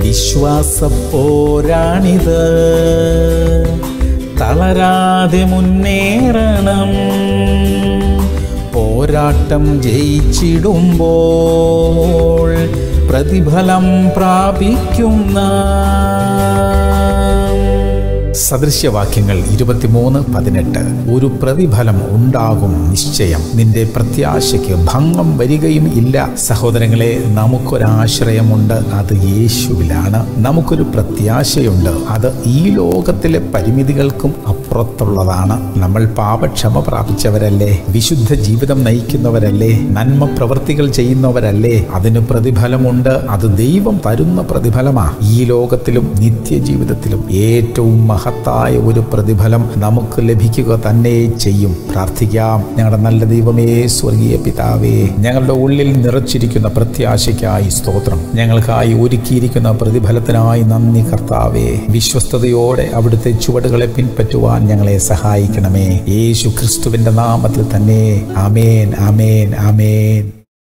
വിശ്വാസ പോരാണിത് തളരാതെ മുന്നേറണം പോരാട്ടം ജയിച്ചിടുമ്പോൾ പ്രതിഫലം പ്രാപിക്കുന്ന സദൃശ്യവാക്യങ്ങൾ ഇരുപത്തിമൂന്ന് പതിനെട്ട് ഒരു പ്രതിഫലം ഉണ്ടാകും നിശ്ചയം നിന്റെ പ്രത്യാശയ്ക്ക് ഭംഗം വരികയും ഇല്ല സഹോദരങ്ങളെ നമുക്കൊരാശ്രയമുണ്ട് അത് യേശുവിലാണ് നമുക്കൊരു പ്രത്യാശയുണ്ട് അത് ഈ ലോകത്തിലെ പരിമിതികൾക്കും അപ്പുറത്തുള്ളതാണ് നമ്മൾ പാപക്ഷമ പ്രാപിച്ചവരല്ലേ വിശുദ്ധ ജീവിതം നയിക്കുന്നവരല്ലേ നന്മ പ്രവൃത്തികൾ ചെയ്യുന്നവരല്ലേ അതിന് പ്രതിഫലമുണ്ട് അത് ദൈവം തരുന്ന പ്രതിഫലമാ ഈ ലോകത്തിലും നിത്യജീവിതത്തിലും ഏറ്റവും മഹത്തായ ഒരു പ്രതിഫലം നമുക്ക് ലഭിക്കുക തന്നെ ചെയ്യും പ്രാർത്ഥിക്കാം ഞങ്ങളുടെ നല്ല ദൈവമേ സ്വർഗീയ പിതാവേ ഞങ്ങളുടെ ഉള്ളിൽ നിറച്ചിരിക്കുന്ന പ്രത്യാശയ്ക്കായി സ്തോത്രം ഞങ്ങൾക്കായി ഒരുക്കിയിരിക്കുന്ന പ്രതിഫലത്തിനായി നന്ദി കർത്താവേ വിശ്വസ്തയോടെ അവിടുത്തെ ചുവടുകളെ പിൻപറ്റുവാൻ ഞങ്ങളെ സഹായിക്കണമേ യേശു ക്രിസ്തുവിന്റെ നാമത്തിൽ തന്നെ ആമേൻ ആമേൻ ആമേൻ